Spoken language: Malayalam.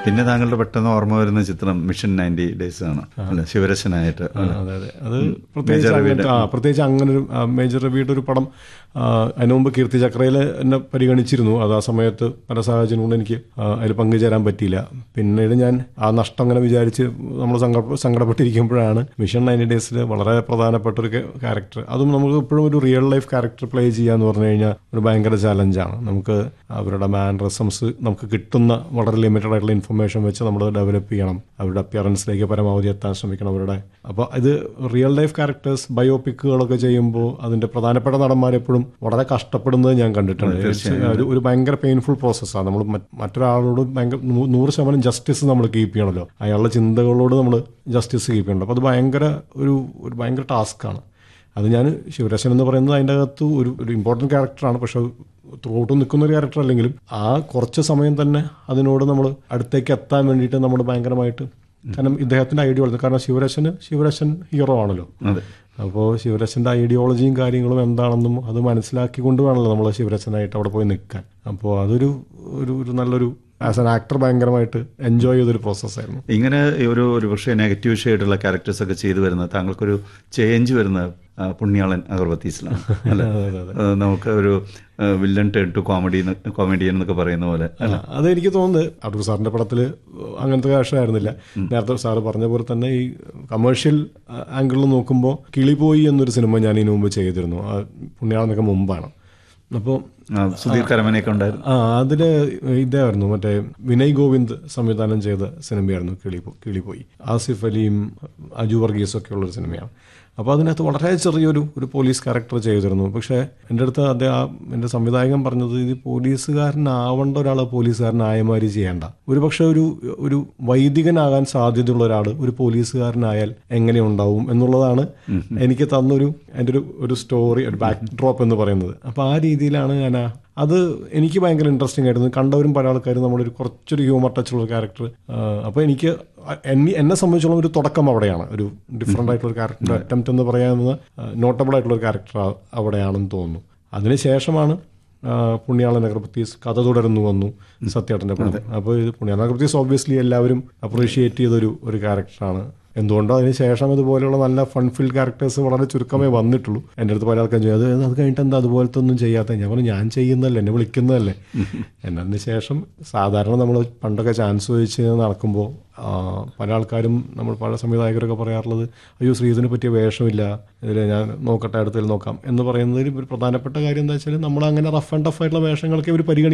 പിന്നെ താങ്കളുടെ പെട്ടെന്ന് ഓർമ്മ വരുന്ന ചിത്രം മിഷൻ നയൻറ്റി ഡേയ്സ് ആണ് അല്ല ശിവരശനായിട്ട് അല്ലേ? അതെ അതെ അത് പ്രത്യേകിച്ച് അങ്ങനത്തെ ആ പ്രത്യേകിച്ച് അങ്ങനെ ഒരു മേജർ രവിയുടെ ഒരു പടം ആ, അതിനു മുമ്പ് കീർത്തി ചക്രയിൽ എന്നെ പരിഗണിച്ചിരുന്നു അത് ആ സമയത്ത് പല സാഹചര്യം കൊണ്ട് എനിക്ക് ആ, അതിൽ പങ്കുചേരാൻ പറ്റിയില്ല പിന്നീട് ഞാൻ ആ നഷ്ടം അങ്ങനെ വിചാരിച്ച് നമ്മൾ സങ്കട സങ്കടപ്പെട്ടിരിക്കുമ്പോഴാണ് മിഷൻ നയൻറ്റി ഡേയ്സിൽ വളരെ പ്രധാനപ്പെട്ട ഒരു ക്യാരക്ടർ അതും നമുക്ക് ഇപ്പോഴും ഒരു റിയൽ ലൈഫ് ക്യാരക്ടർ പ്ലേ ചെയ്യാന്ന് പറഞ്ഞു കഴിഞ്ഞാൽ ഒരു ഭയങ്കര ചാലഞ്ചാണ് നമുക്ക് അവരുടെ മാനറിസംസ് നമുക്ക് കിട്ടുന്ന വളരെ ലിമിറ്റഡ് ആയിട്ടുള്ള ഇൻഫർമേഷൻ വെച്ച് നമ്മൾ ഡെവലപ്പ് ചെയ്യണം അവരുടെ അപ്പിയറൻസിലേക്ക് പരമാവധി എത്താൻ ശ്രമിക്കണം അവരുടെ അപ്പോൾ ഇത് റിയൽ ലൈഫ് ക്യാരക്ടേഴ്സ് ബയോപിക്കുകളൊക്കെ ചെയ്യുമ്പോൾ അതിന്റെ പ്രധാനപ്പെട്ട നടന്മാരെപ്പോഴും വളരെ കഷ്ടപ്പെടുന്നത് ഞാൻ കണ്ടിട്ടുണ്ട് ഒരു ഒരു ഭയങ്കര പെയിൻഫുൾ പ്രോസസ്സാണ് നമ്മൾ മറ്റൊരാളോട് ഭയങ്കര നൂ- നൂറ് ശതമാനം ജസ്റ്റിസ് നമ്മൾ കീപ്പ് ചെയ്യണമല്ലോ അയാളുടെ ചിന്തകളോട് നമ്മൾ ജസ്റ്റിസ് കീപ്പ് ചെയ്യണം അപ്പോൾ അത് ഭയങ്കര ഒരു ഒരു ഭയങ്കര ടാസ്ക്കാണ് അത് ഞാൻ ശിവരാശൻ എന്ന് പറയുന്നത് അതിൻ്റെ അകത്ത് ഒരു ഒരു ഇമ്പോർട്ടൻറ്റ് ക്യാരക്ടറാണ് പക്ഷെ ത്രൂ ഔട്ട് നിൽക്കുന്ന ഒരു ക്യാരക്ടർ അല്ലെങ്കിലും ആ കുറച്ച് സമയം തന്നെ അതിനോട് നമ്മൾ അടുത്തേക്ക് എത്താൻ വേണ്ടിയിട്ട് നമ്മൾ ഭയങ്കരമായിട്ട് കാരണം ഇദ്ദേഹത്തിന്റെ ഐഡിയോളജി കാരണം ശിവരാശന് ശിവരാശൻ ഹീറോ ആണല്ലോ അതെ അപ്പോൾ ശിവരാശന്റെ ഐഡിയോളജിയും കാര്യങ്ങളും എന്താണെന്നും അത് മനസ്സിലാക്കിക്കൊണ്ട് വേണമല്ലോ നമ്മൾ ശിവരാശനായിട്ട് അവിടെ പോയി നിൽക്കാൻ അപ്പോൾ അതൊരു ഒരു ഒരു നല്ലൊരു ആസ് ആൻ ആക്ടർ ഭയങ്കരമായിട്ട് എൻജോയ് ചെയ്തൊരു പ്രോസസ്സായിരുന്നു ഇങ്ങനെ ഒരു ഒരു പക്ഷേ നെഗറ്റീവ് ഷെയ്ഡുള്ള ക്യാരക്ടേഴ്സ് ഒക്കെ ചെയ്തു വരുന്നത് താങ്കൾക്കൊരു ചേഞ്ച് വരുന്ന ആ, പുണ്യാളൻ അഗർബത്തീസിലാണ് അല്ലെ നമുക്ക് ഒരു villain turn to comedy comedian എന്നൊക്കെ പറയുന്ന പോലെ ആ, അതെനിക്ക് തോന്നുന്നത് അടൂർ സാറിന്റെ പടത്തിൽ അങ്ങനത്തെ വേഷമായിരുന്നില്ല നേരത്തെ സാറ് പറഞ്ഞ പോലെ തന്നെ ഈ കമേഴ്ഷ്യൽ ആംഗിളിൽ നോക്കുമ്പോൾ കിളിപോയി എന്നൊരു സിനിമ ഞാൻ ഇതിനു മുമ്പ് ചെയ്തിരുന്നു ആ പുണ്യാളനൊക്കെ മുമ്പാണ് അപ്പോൾ ആ, സുധീർ കരമനയൊക്കെ ഉണ്ടായിരുന്നു ആ അതില് ഇതായിരുന്നു മറ്റേ വിനയ് ഗോവിന്ദ് സംവിധാനം ചെയ്ത സിനിമയായിരുന്നു കിളി കിളിപോയി ആസിഫ് അലിയും അജു വർഗീസും ഒക്കെ ഉള്ളൊരു സിനിമയാണ് അപ്പോൾ അതിനകത്ത് വളരെ ചെറിയൊരു ഒരു പോലീസ് ക്യാരക്ടർ ചെയ്തിരുന്നു പക്ഷേ എൻ്റെ അടുത്ത് അദ്ദേഹം ആ എൻ്റെ സംവിധായകൻ പറഞ്ഞത് ഇത് പോലീസുകാരനാവേണ്ട ഒരാൾ പോലീസുകാരനായമാതിരി ചെയ്യേണ്ട ഒരു പക്ഷേ ഒരു ഒരു വൈദികനാകാൻ സാധ്യതയുള്ള ഒരാൾ ഒരു പോലീസുകാരനായാൽ എങ്ങനെ ഉണ്ടാവും എന്നുള്ളതാണ് എനിക്ക് തന്നൊരു എൻ്റെ ഒരു ഒരു സ്റ്റോറി ഒരു ബാക്ക് ഡ്രോപ്പ് എന്ന് പറയുന്നത് അപ്പോൾ ആ രീതിയിലാണ് ഞാൻ ആ അത് എനിക്ക് ഭയങ്കര ഇൻട്രസ്റ്റിംഗ് ആയിരുന്നു കണ്ടവരും പല ആൾക്കാരും നമ്മുടെ ഒരു കുറച്ചൊരു ഹ്യൂമർ ടച്ചുള്ള ക്യാരക്ടർ അപ്പോൾ എനിക്ക് എന്നെ എന്നെ സംബന്ധിച്ചോളം ഒരു തുടക്കം അവിടെയാണ് ഒരു ഡിഫറെൻ്റ് ആയിട്ടുള്ള ഒരു ക്യാരക്ടർ അറ്റംപ്റ്റ് എന്ന് പറയാവുന്ന നോട്ടബിൾ ആയിട്ടുള്ള ഒരു ക്യാരക്ടർ അവിടെയാണെന്ന് തോന്നുന്നു അതിനുശേഷമാണ് ആ, പുണ്യാളൻ അഗർബത്തീസ് കഥ തുടരുന്നു വന്നു സത്യേട്ടൻ്റെ പടം അപ്പോൾ ഇത് പുണ്യാളൻ അഗർബത്തീസ് ഓബ്വിയസ്ലി എല്ലാവരും അപ്രീഷിയേറ്റ് ചെയ്തൊരു ഒരു ക്യാരക്ടറാണ് എന്തുകൊണ്ടോ അതിന് ശേഷം ഇതുപോലെയുള്ള നല്ല ഫൺഫിൽ ക്യാരക്ടേഴ്സ് വളരെ ചുരുക്കമേ വന്നിട്ടുള്ളൂ എൻ്റെ അടുത്ത് പല ആൾക്കാരും ചെയ്യും അത് അത് കഴിഞ്ഞിട്ട് എന്താ അതുപോലത്തെ ഒന്നും ചെയ്യാത്ത ഞാൻ പറഞ്ഞു ഞാൻ ചെയ്യുന്നതല്ലേ എന്നെ വിളിക്കുന്നതല്ലേ എന്നതിന് ശേഷം സാധാരണ നമ്മൾ പണ്ടൊക്കെ ചാൻസ് ചോദിച്ച് നടക്കുമ്പോൾ ആ, പല ആൾക്കാരും നമ്മൾ പല സംവിധായകരൊക്കെ പറയാറുള്ളത് അയ്യോ ശ്രീധന് പറ്റിയ വേഷമില്ല ഇതിൽ ഞാൻ നോക്കട്ടെ അടുത്തതിൽ നോക്കാം എന്ന് പറയുന്നതിൽ ഒരു പ്രധാനപ്പെട്ട കാര്യം എന്താ വെച്ചാൽ നമ്മൾ അങ്ങനെ റഫ് ആൻഡ് ടഫ് ആയിട്ടുള്ള വേഷങ്ങൾക്ക് ഇവർ പരിഗണിക്കും